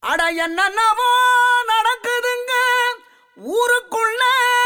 அட என்னென்னவோ நடக்குதுங்க ஊருக்குள்ள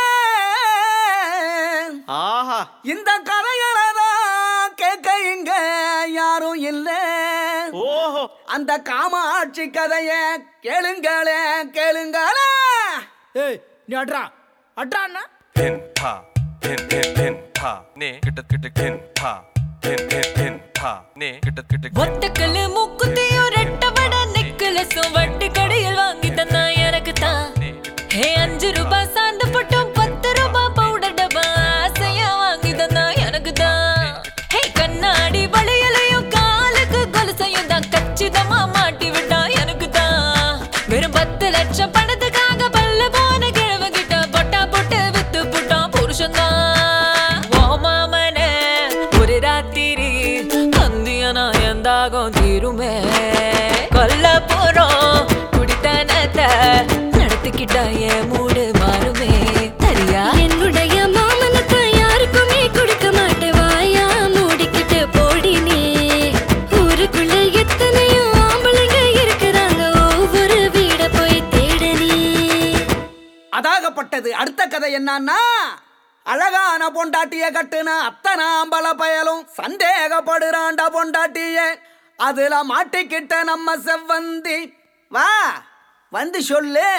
ஆஹா இந்த கதைகளதான் கேட்க இங்க யாரும் இல்ல ஓஹோ அந்த காமாட்சி கதைய கேளுங்களே கேளுங்களே ஏய் நீ அட்ரா அட்ரா அண்ணா pin pa pin pin pin pa ne கிட்ட கிட்ட pin pa pin pin pin pa ne கிட்ட கிட்ட ஒத்தக்கல்லு மூக்குத்தியும் ரெட்டவட நெக்லஸும் வட்டி கடையில் வாங்கி தந்தா எனக்கு தான் ஹே அஞ்சு ரூபாய் சாந்த பட்டும் பத்து ரூபாய் பவுடர் டப்பா ஆசையா வாங்கி தந்தா எனக்கு தான் ஹே கண்ணாடி வளையலையும் காலுக்கு கொலுசையும் தான் கச்சிதமா மாட்டி விட்டா எனக்கு தான் வெறும் பத்து லட்சம் பணத்துக்காக பல்ல போன கிழவ கிட்ட பொட்டா போட்டு வித்து புட்டான் புருஷன் தான் ஓ மாமனே ஒரு ராத்திரி தந்தியனா எந்தாகும் தீருமே கொல்ல போறோம் குடித்தனத்தை நடத்திக்கிட்டா என் மூடு மாறுமே சரியா என்னுடைய மாமனத்தை யாருக்குமே கொடுக்க மாட்டேன் வாயா மூடிக்கிட்டு போடி நீ ஊருக்குள்ள எத்தனையோ ஆம்பளைங்க இருக்கிறாங்க ஒவ்வொரு வீட போய் தேட நீ அதாகப்பட்டது அடுத்த கதை என்னன்னா அழகான பொண்டாட்டிய கட்டுன அத்தனை அம்பல பயலும் சந்தேகப்படுறான்டா பொண்டாட்டிய அதுல மாட்டிக்கிட்ட நம்ம செவ்வந்தி வா வந்து சொல்லு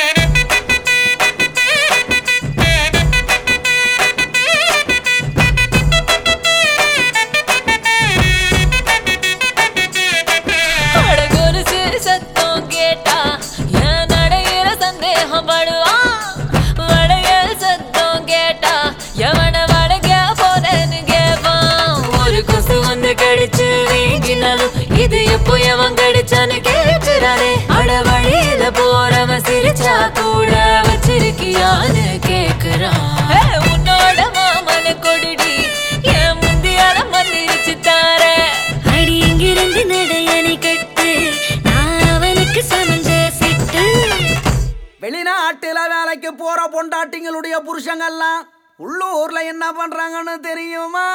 அழகொலுசு சத்தம் கேட்டா என் நடையில சந்தேகம் படுவான் வளையல் சத்தம் கேட்டா எவன வளைக்க போறேன்னு கேட்பான் ஒரு கொசு வந்து கடிச்சு வீங்கினாலும் இது எப்போ எவன் கடிச்சான்னு கேட்கிறானே அட வழியில போறவன் சிரிச்சா கூட வச்சிருக்கியான்னு கேக்குறான் உன்னோட மாமன கொடிடி என் முந்தியால மன்னிச்சு தாரேன் அடி இங்கிருந்து நடையணை கட்டு நான் அவனுக்கு சமஞ்ச சிட்டு வெளிநாட்டுல வேலைக்கு போற பொண்டாட்டிங்களுடைய புருஷங்கள்லாம் உள்ளூர்ல என்ன பண்றாங்கன்னு தெரியுமா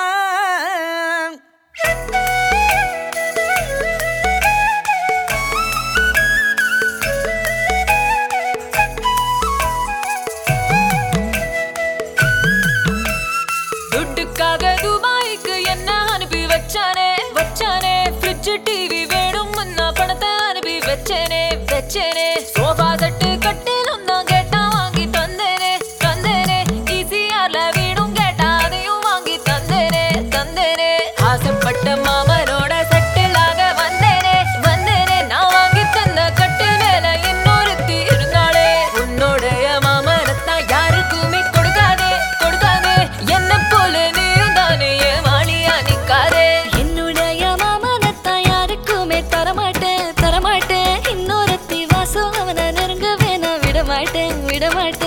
துட்டுக்காக துபாய்க்கு என்ன அனுப்பி வச்சானே வச்சானே ஃப்ரிட்ஜ் டிவி வேணும் நான் பணத்தை அனுப்பி வச்சேனே வச்சேனே சோஃபா செட்டு கட்டிலும் தான் கேட்டா வாங்கி தந்தேனே தந்தேனே ஈசிஆர்ல வீடும் கேட்டா அதையும் வாங்கி தந்தேனே தந்தேனே ஆசைப்பட்ட மாமனோட செட்டிலாக வந்தேனே வந்தேனே நான் வாங்கி தந்த கட்டு மேல இன்னொருத்தி இருந்தாளே உன்னோடைய மாமனத்தான் யாருக்குமே கொடுக்காதே கொடுக்காதே என்ன போல நீயும் தானே ஏமாளியா நிக்காதே என்னுடைய மாமனத்தான் யாருக்குமே தரமாட்டேன் தரமாட்டேன் இன்னொருத்தி வாசம் அவனை நெருங்கவே நான் விட மாட்டேன் விட மாட்டேன்